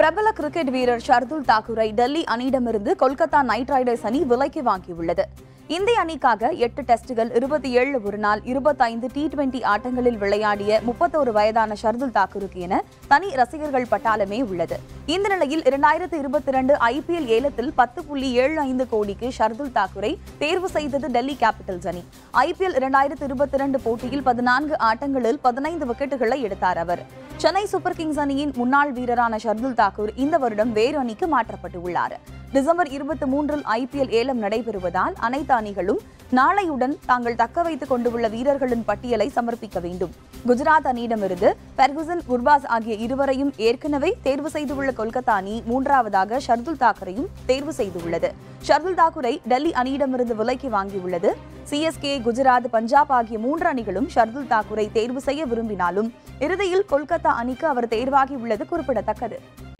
பிரபல கிரிக்கெட் வீரர் ஷர்துல் தாக்கூரை டெல்லி அணியிடமிருந்து கொல்கத்தா நைட் ரைடர்ஸ் அணி விலைக்கு வாங்கியுள்ளது இந்திய அணிக்காக எட்டு டெஸ்டுகள் இருபத்தி ஏழு ஒருநாள் இருபத்தைந்து டி டுவெண்டி ஆட்டங்களில் விளையாடிய முப்பத்தோரு வயதான ஷர்துல் தாக்கூருக்கு என தனி ரசிகர்கள் பட்டாளமே உள்ளது இந்த நிலையில் இரண்டாயிரத்து இருபத்தி இரண்டு ஐபிஎல் ஏலத்தில் பத்து புள்ளி ஏழு ஐந்து கோடிக்கு ஷர்துல் தாக்கூரை தேர்வு செய்தது டெல்லி கேபிட்டல்ஸ் அணி ஐபிஎல் இரண்டாயிரத்து இருபத்தி இரண்டு போட்டியில் பதினான்கு ஆட்டங்களில் பதினைந்து விக்கெட்டுகளை எடுத்தார் அவர் சென்னை சூப்பர் கிங்ஸ் அணியின் முன்னாள் வீரரான ஷர்துல் தாக்கூர் இந்த வருடம் வேறு அணிக்கு மாற்றப்பட்டுள்ளார் டிசம்பர் இருபத்தி மூன்றில் ஐபிஎல் ஏலம் நடைபெறுவதால் அனைத்து அணிகளும் நாளையுடன் தாங்கள் தக்க வைத்துக் கொண்டுள்ள வீரர்களின் பட்டியலை சமர்ப்பிக்க வேண்டும் குஜராத் அணியிடமிருந்து பெர்குசன் குர்பாஸ் ஆகிய இருவரையும் ஏற்கனவே தேர்வு செய்துள்ள கொல்கத்தா அணி மூன்றாவதாக ஷர்துல் தாக்கரையும் தேர்வு செய்துள்ளது ஷர்துல் தாக்கூரை டெல்லி அணியிடமிருந்து விலைக்கு வாங்கியுள்ளது சிஎஸ்கே குஜராத் பஞ்சாப் ஆகிய மூன்று அணிகளும் ஷர்துல் தாக்கூரை தேர்வு செய்ய விரும்பினாலும் இறுதியில் கொல்கத்தா அணிக்கு அவர் தேர்வாகியுள்ளது குறிப்பிடத்தக்கது